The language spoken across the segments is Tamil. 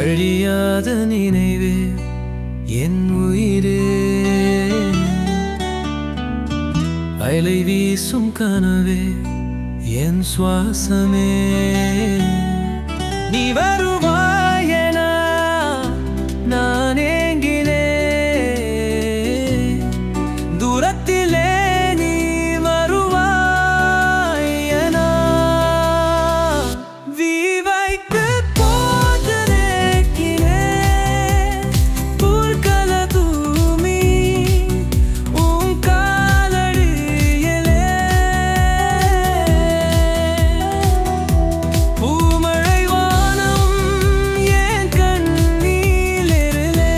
அழியாத நினைவே என் உயிரே அலை வீசும் கனவே என் சுவாசமே நீ வருவாயன நான் ஏங்கினே தூரத்திலே நீ வருவாயன விவைக்கு போதனேக்கினே புல்கல தூமி உன் காலடியிலே பூமழை வானம் என் கண்ணீலிருளே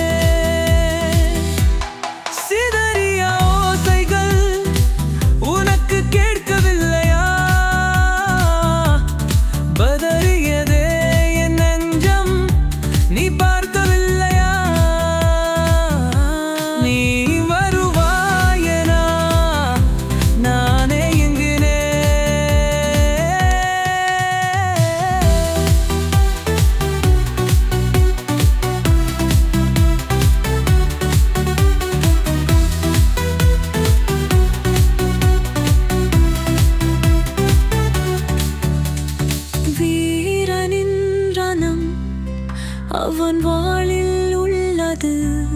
சிதறிய ஓசைகள் உனக்கு கேட்கவில்லையா பதறியதே என் நெஞ்சம் நீ பார்க்கவில்லையா நீ வருவாயனா நானே எங்கினே வீரனின் ரணம் அவன் வாளில் உள்ளது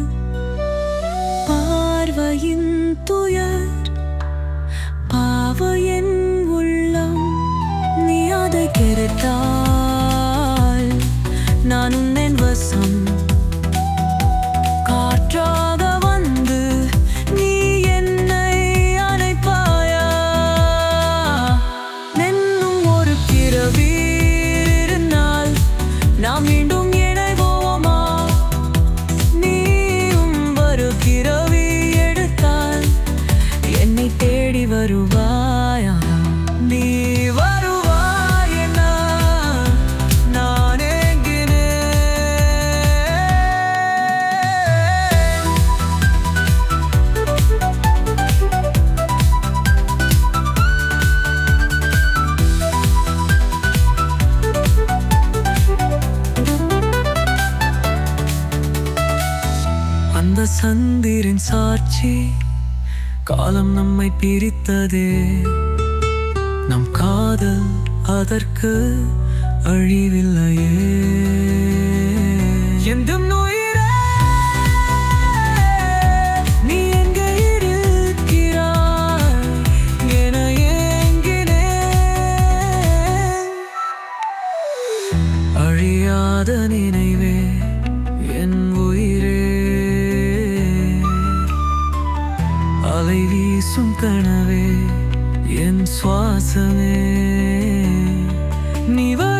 பார்வையின் துயர் பாவையின் உள்ளம் நீ அதை கெடுத்தால் நான் உன்னன் வசம் காற்றாக வந்து நீ என்னை அணைப்பாயா நென்னும் ஒரு பிறவி இருந்தால் நாம் மீண்டும் இணைவோமா நீயும் ஒரு பிறவி எடுத்தால் என்னை தேடி வருவாயா நீ வருவாயனா நான் எங்கினேன் அந்த சந்திரின் சாட்சி காலம் நம்மை பிரித்ததே நம் காதல் அதற்கு அழிவில்லையே எந்தும் உயிரே, நீ எங்கே இருக்கிறாய் என ஏங்கினேன். அழியாத நினைவே என் உயிரே அலை வீசும் கனவே என் சுவாசமே நீ வா